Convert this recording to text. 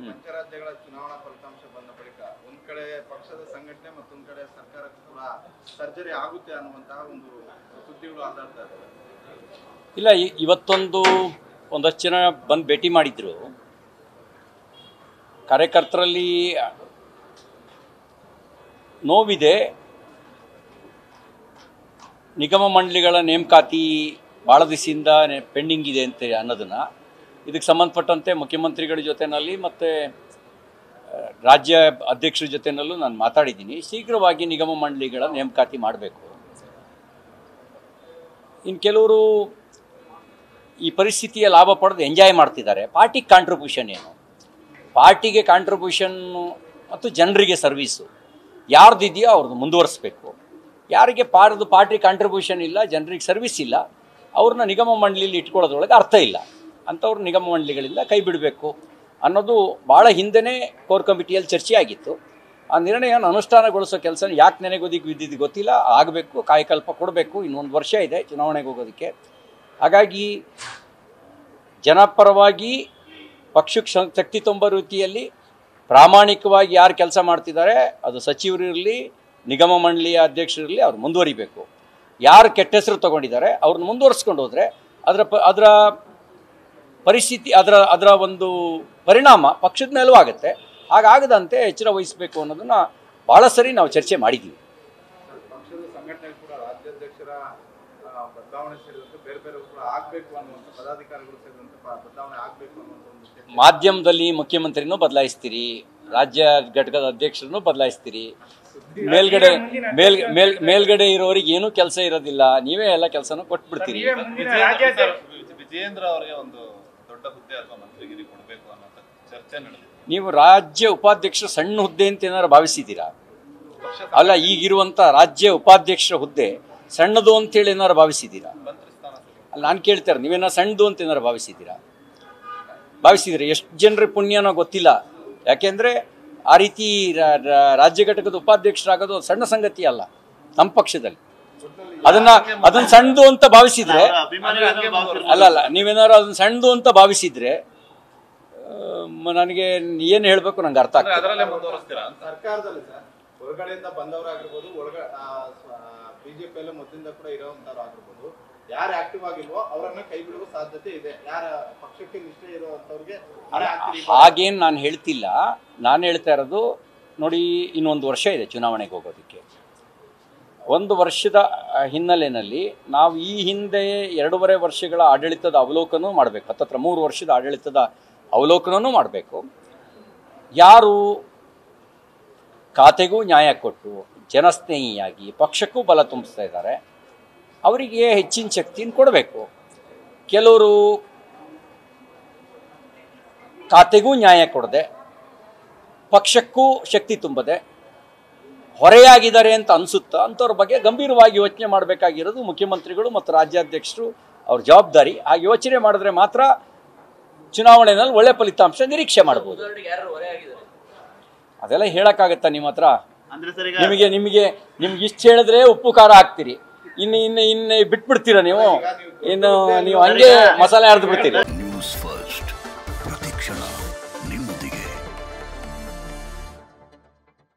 ಪಂಚರಾಜ್ಯಗಳ ಚುನಾವಣಾ ಫಲಿತಾಂಶ ಬಂದ ಬಳಿಕ ಒಂದ್ ಕಡೆ ಪಕ್ಷದ ಸಂಘಟನೆ ಮತ್ತೊಂದ್ ಕಡೆ ಸರ್ಕಾರಕ್ಕೂ ಕೂಡ ಸರ್ಜರಿ ಆಗುತ್ತೆ ಅನ್ನುವಂತಹ ಒಂದು ಸುದ್ದಿಗಳು ಹರಡ್ತಾ ಇದ್ದಾರೆ ಇಲ್ಲ ಇ- ಇವತ್ತೊಂದು ಒಂದಷ್ಟು ಜನ ಬಂದು ಭೇಟಿ ಮಾಡಿದ್ರು ಕಾರ್ಯಕರ್ತರಲ್ಲಿ ನೋವಿದೆ ನಿಗಮ ಮಂಡಳಿಗಳ ನೇಮಕಾತಿ ಭಾಳ ದಿವಸದಿಂದ ಪೆಂಡಿಂಗ್ ಇದೆ ಅಂತ ಅನ್ನೋದನ್ನು ಇದಕ್ಕೆ ಸಂಬಂಧಪಟ್ಟಂತೆ ಮುಖ್ಯಮಂತ್ರಿಗಳ ಜೊತೆನಲ್ಲಿ ಮತ್ತು ಆ, ರಾಜ್ಯ ಅಧ್ಯಕ್ಷರ ಜೊತೆನಲ್ಲೂ ನಾನು ಮಾತಾಡಿದ್ದೀನಿ ಶೀಘ್ರವಾಗಿ ನಿಗಮ ಮಂಡಳಿಗಳ ನೇಮಕಾತಿ ಮಾಡಬೇಕು ಇನ್ನು ಕೆಲವರು ಈ ಪರಿಸ್ಥಿತಿಯ ಲಾಭ ಪಡೆದು ಎಂಜಾಯ್ ಮಾಡ್ತಿದ್ದಾರೆ ಪಾರ್ಟಿ ಕಾಂಟ್ರಿಬ್ಯೂಷನ್ ಏನು ಪಾರ್ಟಿಗೆ ಕಾಂಟ್ರಿಬ್ಯೂಷನ್ನು ಮತ್ತು ಜನರಿಗೆ ಸರ್ವೀಸು ಯಾರ್ದಿದೆಯೋ ಅವ್ರದ್ದು ಮುಂದುವರಿಸ್ಬೇಕು ಯಾರಿಗೆ ಪಾರ್ದು ಪಾರ್ಟಿ ಕಾಂಟ್ರಿಬ್ಯೂಷನ್ ಇಲ್ಲ ಜನರಿಗೆ ಸರ್ವಿಸ್ ಇಲ್ಲ ಅವ್ರನ್ನ ನಿಗಮ ಮಂಡಳಿಲಿ ಇಟ್ಕೊಳ್ಳೋದ್ರೊಳಗೆ ಅರ್ಥ ಇಲ್ಲ ಅಂಥವ್ರು ನಿಗಮ ಮಂಡಳಿಗಳಿಂದ ಕೈ ಬಿಡಬೇಕು ಅನ್ನೋದು ಭಾಳ ಹಿಂದೆನೇ ಕೋರ್ ಕಮಿಟಿಯಲ್ಲಿ ಚರ್ಚೆ ಆಗಿತ್ತು ಆ ನಿರ್ಣಯನ ಅನುಷ್ಠಾನಗೊಳಿಸೋ ಕೆಲಸ ಯಾಕೆ ನೆನೆಗೋದಿಗೆ ಬಿದ್ದಿದ್ದು ಗೊತ್ತಿಲ್ಲ ಆಗಬೇಕು ಕಾಯಕಲ್ಪ ಕೊಡಬೇಕು ಇನ್ನೊಂದು ವರ್ಷ ಇದೆ ಚುನಾವಣೆಗೆ ಹೋಗೋದಕ್ಕೆ ಹಾಗಾಗಿ ಜನಪರವಾಗಿ ಪಕ್ಷಕ್ಕೆ ಶ- ಶಕ್ತಿ ತುಂಬೋ ರೀತಿಯಲ್ಲಿ ಪ್ರಾಮಾಣಿಕವಾಗಿ ಯಾರು ಕೆಲಸ ಮಾಡ್ತಿದ್ದಾರೆ ಅದು ಸಚಿವರು ಇರಲಿ ನಿಗಮ ಮಂಡಳಿಯ ಅಧ್ಯಕ್ಷರಿರಲಿ ಅವ್ರು ಮುಂದುವರಿಬೇಕು ಯಾರು ಕೆಟ್ಟ ಹೆಸರು ತಗೊಂಡಿದ್ದಾರೆ ಅವ್ರನ್ನ ಮುಂದುವರಿಸ್ಕೊಂಡು ಹೋದರೆ ಅದರ ಪ ಅದರ ಪರಿಸ್ಥಿತಿ ಅದರ ಅದರ ಒಂದು ಪರಿಣಾಮ ಪಕ್ಷದ ಮೇಲೂ ಆಗುತ್ತೆ ಹಾಗಾಗದಂತೆ ಎಚ್ಚರ ವಹಿಸಬೇಕು ಅನ್ನೋದನ್ನು ಭಾಳ ಸರಿ ನಾವು ಚರ್ಚೆ ಮಾಡಿದ್ದೀವಿ ಪಕ್ಷದ ಸಂಘಟನೆ ಕೂಡ ರಾಜ್ಯಾಧ್ಯಕ್ಷರ ಆ, ಬದಲಾವಣೆ ಸೇರಿದಂತೆ ಬೇರೆ ಬೇರೆ ಕೂಡ ಆಗ್ಬೇಕು ಅನ್ನುವಂಥ ಪದಾಧಿಕಾರಿಗಳು ಸೇರಿದಂತೆ ಪ- ಬದಲಾವಣೆ ಆಗ್ಬೇಕು ಅನ್ನುವಂಥ ಒಂದು ಚರ್ಚೆ ಮಾಧ್ಯಮದಲ್ಲಿ ಮುಖ್ಯಮಂತ್ರಿನೂ ಬದಲಾಯಿಸ್ತೀರಿ ರಾಜ್ಯ ಘಟಕದ ಅಧ್ಯಕ್ಷರನ್ನು ಬದಲಾಯಿಸ್ತೀರಿ ಮೇಲ್ಗಡೆ ಮೇಲ್ ಮೇಲ್ ಮೇಲ್ಗಡೆ ಇರೋರಿಗೆ ಏನೂ ಕೆಲಸ ಇರೋದಿಲ್ಲ ನೀವೇ ಎಲ್ಲ ಕೆಲಸನೂ ಕೊಟ್ಬಿಡ್ತೀರಿ ವಿಜಯೇಂದ್ರ ವಿಜಯೇಂದ್ರ ಅವರಿಗೆ ಒಂದು ದೊಡ್ಡ ಹುದ್ದೆ ಅಥವಾ ಮಂತ್ರಿಗಿರಿ ಕೊಡಬೇಕು ಅನ್ನೋ ಚರ್ಚೆ ನಡೆದಿದೆ ನೀವು ರಾಜ್ಯ ಉಪಾಧ್ಯಕ್ಷರು ಸಣ್ಣ ಹುದ್ದೆ ಅಂತ ಏನಾರು ಭಾವಿಸಿದ್ದೀರಾ ಅಲ್ಲ ಈಗಿರುವಂಥ ರಾಜ್ಯ ಉಪಾಧ್ಯಕ್ಷರ ಹುದ್ದೆ ಸಣ್ಣದು ಅಂತೇಳಿ ಏನಾರು ಭಾವಿಸಿದ್ದೀರಾ ಮಂತ್ರಿ ಸ್ಥಾನ ಸಿಗುತ್ತೆ. ಅಲ್ಲ ನಾನು ಕೇಳ್ತಾರೆ ನೀವೇನೋ ಸಣ್ಣದು ಅಂತ ಏನಾರು ಭಾವಿಸಿದ್ದೀರಾ ಭಾವಿಸಿದ್ರೆ ಎಷ್ಟು ಜನರ ಪುಣ್ಯನೋ ಗೊತ್ತಿಲ್ಲ ಯಾಕೆಂದ್ರೆ ಆ ರೀತಿ ರಾ- ರಾ- ರಾಜ್ಯ ಘಟಕದ ಉಪಾಧ್ಯಕ್ಷರಾಗೋದು ಸಣ್ಣ ಸಂಗತಿ ಅಲ್ಲ ನಮ್ಮ ಪಕ್ಷದಲ್ಲಿ ಅದನ್ನ ಅದನ್ನ ಸಣ್ಣದು ಅಂತ ಭಾವಿಸಿದ್ರೆ ಅಂದ್ರೆ ಹಂಗೆ ಮುಂದುವರ್ಸ್ಬೇಕು. ಅಲ್ಲ ಅಲ್ಲ ನೀವೇನಾದ್ರು ಅದನ್ನ ಸಣ್ಣದು ಅಂತ ಭಾವಿಸಿದ್ರೆ ಆ, ಮ- ನನಗೆ ಏನು ಹೇಳಬೇಕು ನಂಗೆ ಅರ್ಥ ಅಂದ್ರೆ ಆಗ್ತದೆ ಅದರಲ್ಲೇ ಮುಂದುವರಿಸ್ತೀರಾ ಅಂತ ಸರ್ಕಾರದಲ್ಲಿ ಸರ್ ಹೊರಗಡೆಯಿಂದ ಬಂದವರಾಗಿರ್ಬೋದು ಒಳಗ ಬಿಜೆಪಿಯಲ್ಲಿ ಮೊದಲಿಂದ ಕೂಡ ಇರೋವಂಥವ್ರು ಆಗಿರ್ಬೋದು ಯಾರು ಆಕ್ಟಿವ್ ಆಗಿಲ್ವೋ ಅವರನ್ನ ಕೈ ಬಿಡುವ ಸಾಧ್ಯತೆ ಇದೆ ಯಾರ ಪಕ್ಷಕ್ಕೆ ನಿಷ್ಠೆ ಇರುವಂತವ್ರಿಗೆ ಹಾಗೇನು ನಾನು ಹೇಳ್ತಿಲ್ಲ ನಾನು ಹೇಳ್ತಾ ಇರೋದು ನೋಡಿ ಇನ್ನೊಂದು ವರ್ಷ ಇದೆ ಚುನಾವಣೆಗೆ ಹೋಗೋದಕ್ಕೆ ಒಂದು ವರ್ಷದ ಆ, ಹಿನ್ನೆಲೆಯಲ್ಲಿ ನಾವು ಈ ಹಿಂದೆ ಎರಡೂವರೆ ವರ್ಷಗಳ ಆಡಳಿತದ ಅವಲೋಕನ ಮಾಡಬೇಕು ಹತ್ತತ್ರ ಮೂರು ವರ್ಷದ ಆಡಳಿತದ ಅವಲೋಕನೂ ಮಾಡಬೇಕು ಯಾರು ಖಾತೆಗೂ ನ್ಯಾಯ ಕೊಟ್ಟು ಜನಸ್ನೇಹಿಯಾಗಿ ಪಕ್ಷಕ್ಕೂ ಬಲ ತುಂಬಿಸ್ತಾ ಇದ್ದಾರೆ ಅವರಿಗೆ ಹೆಚ್ಚಿನ ಶಕ್ತಿನ ಕೊಡಬೇಕು ಕೆಲವರು ಖಾತೆಗೂ ನ್ಯಾಯ ಕೊಡದೆ ಪಕ್ಷಕ್ಕೂ ಶಕ್ತಿ ತುಂಬದೆ ಹೊರೆಯಾಗಿದ್ದಾರೆ ಅಂತ ಅನಿಸುತ್ತಾ ಅಂಥವ್ರ ಬಗ್ಗೆ ಗಂಭೀರವಾಗಿ ಯೋಚನೆ ಮಾಡಬೇಕಾಗಿರೋದು ಮುಖ್ಯಮಂತ್ರಿಗಳು ಮತ್ತು ರಾಜ್ಯಾಧ್ಯಕ್ಷರು ಅವ್ರ ಜವಾಬ್ದಾರಿ ಆ ಯೋಚನೆ ಮಾಡಿದ್ರೆ ಮಾತ್ರ ಚುನಾವಣೆಯಲ್ಲಿ ಒಳ್ಳೆ ಫಲಿತಾಂಶ ನಿರೀಕ್ಷೆ ಮಾಡ್ಬೋದು ಅದೆಲ್ಲ ಹೇಳಕ್ಕಾಗತ್ತಾ ನಿಮ್ಮ ಹತ್ರ ಅಂದ್ರೆ ಸರ್ ಈಗ ನಿಮಗೆ ನಿಮಗೆ ನಿಮ್ಗೆ ಇಷ್ಟು ಹೇಳಿದ್ರೆ ಉಪ್ಪು ಖಾರ ಹಾಕ್ತೀರಿ ಇನ್ನು ಇನ್ನು ಇನ್ನು ಬಿಟ್ಬಿಡ್ತೀರಾ ನೀವು ಇನ್ನು ನೀವು ಹಂಗೆ ಮಸಾಲೆ ಹರಿದು ಬಿಡ್ತೀರಿ